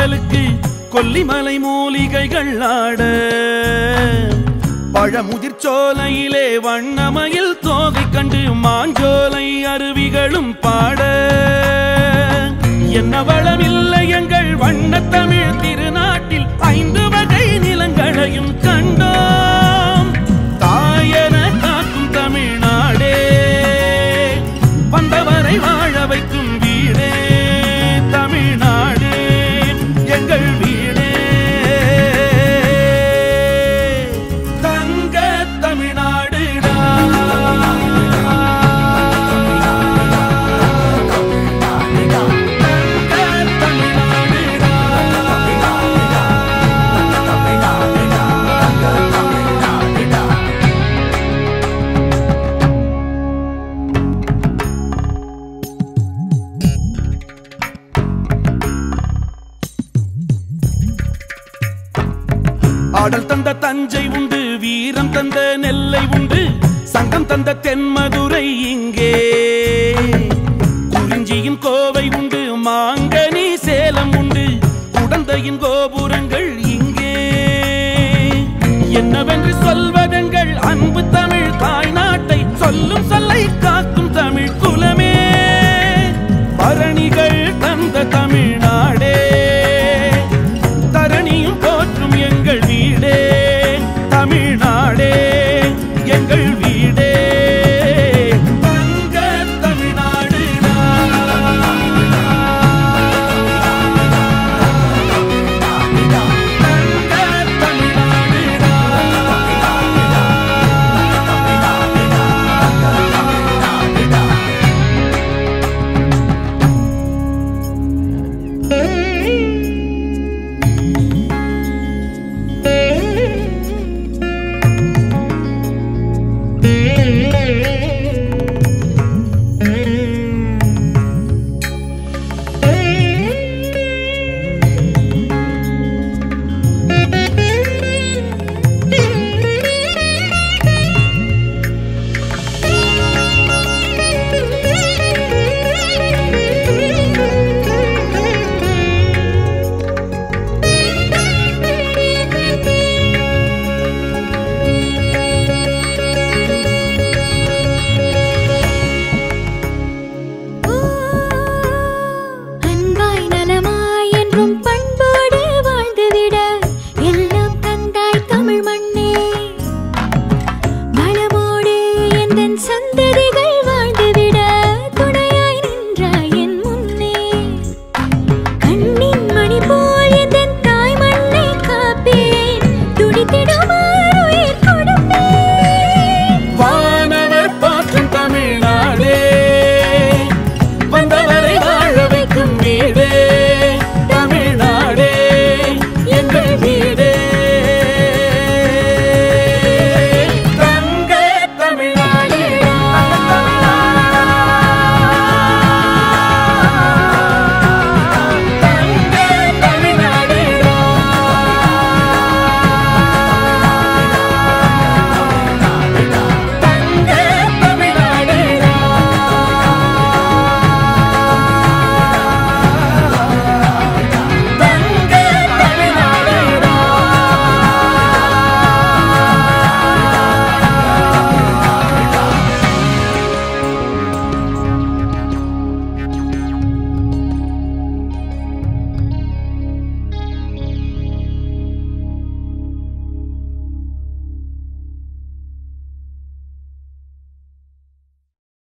பாடலுக்கு கொல்லிமலை மூலிகைகள் ஆட பழமுதிர் சோலையிலே வண்ணமயில் தோகை கண்டு மாஞ்சோலை அருவிகளும் பாட என்ன வளமில்லை எங்கள் வண்ணத் தமிழ் திருநாட்டில் ஐந்து வகை நிலங்களையும் கண்டோம் தாயன காக்கும் தமிழ்நாடே வந்தவரை வாழ வைக்கும் வீடே தமிழ்நாடே எங்கள் வீடே தங்க தமிழ்நாடுடா தங்க தமிழ்நாடுடா ஆடல் தந்த தஞ்சை உண்டு வீரம் தந்த நெல்லை உண்டு சங்கம் தந்த தென்மதுரை இங்கே குறிஞ்சியின் கோவை உண்டு மாங்கனி சேலம் உண்டு உடந்தையின் கோபுரங்கள் இங்கே என்னவென்று சொல்வதெங்கள் அன்பு தமிழ் தாய்நாட்டை சொல்லும் சொல்லை காக்கும் தமிழ் குலமே பரணிகள் தந்த தமிழ்நாடே தரணியும் போற்றும் எங்கள் வீடே தமிழ்நாடே எங்கள் வீடே தங்க தமிழ்நாடுடா தங்க தமிழ்நாடுடா அன்பாய் நலமாய் என்றும் பண்போடு வாழ்ந்துவிட எல்லாம் தந்தாய் தமிழ் மண்ணே வளமோடு எந்தன் சந்ததிகள்